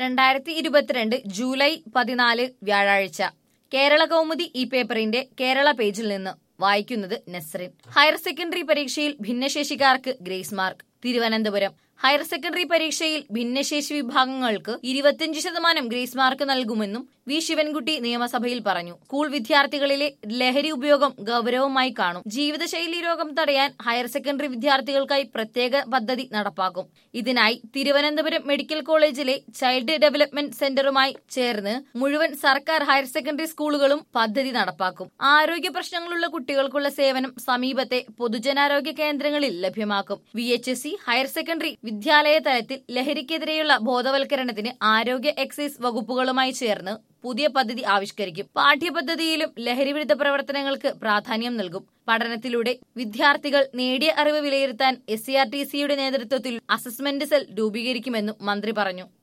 രണ്ടായിരത്തി ഇരുപത്തിരണ്ട് ജൂലൈ പതിനാല് വ്യാഴാഴ്ച കേരള കൗമുദി ഈ പേപ്പറിന്റെ കേരള പേജിൽ നിന്ന് വായിക്കുന്നത് നസ്രിൻ ഹയർ സെക്കൻഡറി പരീക്ഷയിൽ ഭിന്നശേഷിക്കാർക്ക് grace mark Thiruvananthapuram higher secondary പരീക്ഷയിൽ ഭിന്നശേഷി വിഭാഗങ്ങൾക്ക് ഇരുപത്തിയഞ്ച് ശതമാനം ഗ്രേസ് മാർക്ക് നൽകുമെന്നും വി ശിവൻകുട്ടി നിയമസഭയിൽ പറഞ്ഞു സ്കൂൾ വിദ്യാർത്ഥികളിലെ ലഹരി ഉപയോഗം ഗൗരവമായി കാണും ജീവിതശൈലി രോഗം തടയാൻ ഹയർ സെക്കൻഡറി വിദ്യാർത്ഥികൾക്കായി പ്രത്യേക പദ്ധതി നടപ്പാക്കും ഇതിനായി തിരുവനന്തപുരം മെഡിക്കൽ കോളേജിലെ ചൈൽഡ് ഡെവലപ്മെന്റ് സെന്ററുമായി ചേർന്ന് മുഴുവൻ സർക്കാർ ഹയർ സെക്കൻഡറി സ്കൂളുകളും പദ്ധതി നടപ്പാക്കും ആരോഗ്യ പ്രശ്നങ്ങളുള്ള കുട്ടികൾക്കുള്ള സേവനം സമീപത്തെ പൊതുജനാരോഗ്യ കേന്ദ്രങ്ങളിൽ ലഭ്യമാക്കും V H S C higher secondary വിദ്യാലയ തലത്തിൽ ലഹരിക്കെതിരെയുള്ള ബോധവൽക്കരണത്തിന് ആരോഗ്യ എക്സൈസ് വകുപ്പുകളുമായി ചേർന്ന് പുതിയ പദ്ധതി ആവിഷ്കരിക്കും പാഠ്യപദ്ധതിയിലും ലഹരിവിരുദ്ധ പ്രവർത്തനങ്ങൾക്ക് പ്രാധാന്യം നൽകും പഠനത്തിലൂടെ വിദ്യാർത്ഥികൾ നേടിയ അറിവ് വിലയിരുത്താൻ എസ് സി ആർ ടി സിയുടെ നേതൃത്വത്തിൽ അസസ്മെന്റ് സെൽ രൂപീകരിക്കുമെന്നും മന്ത്രി പറഞ്ഞു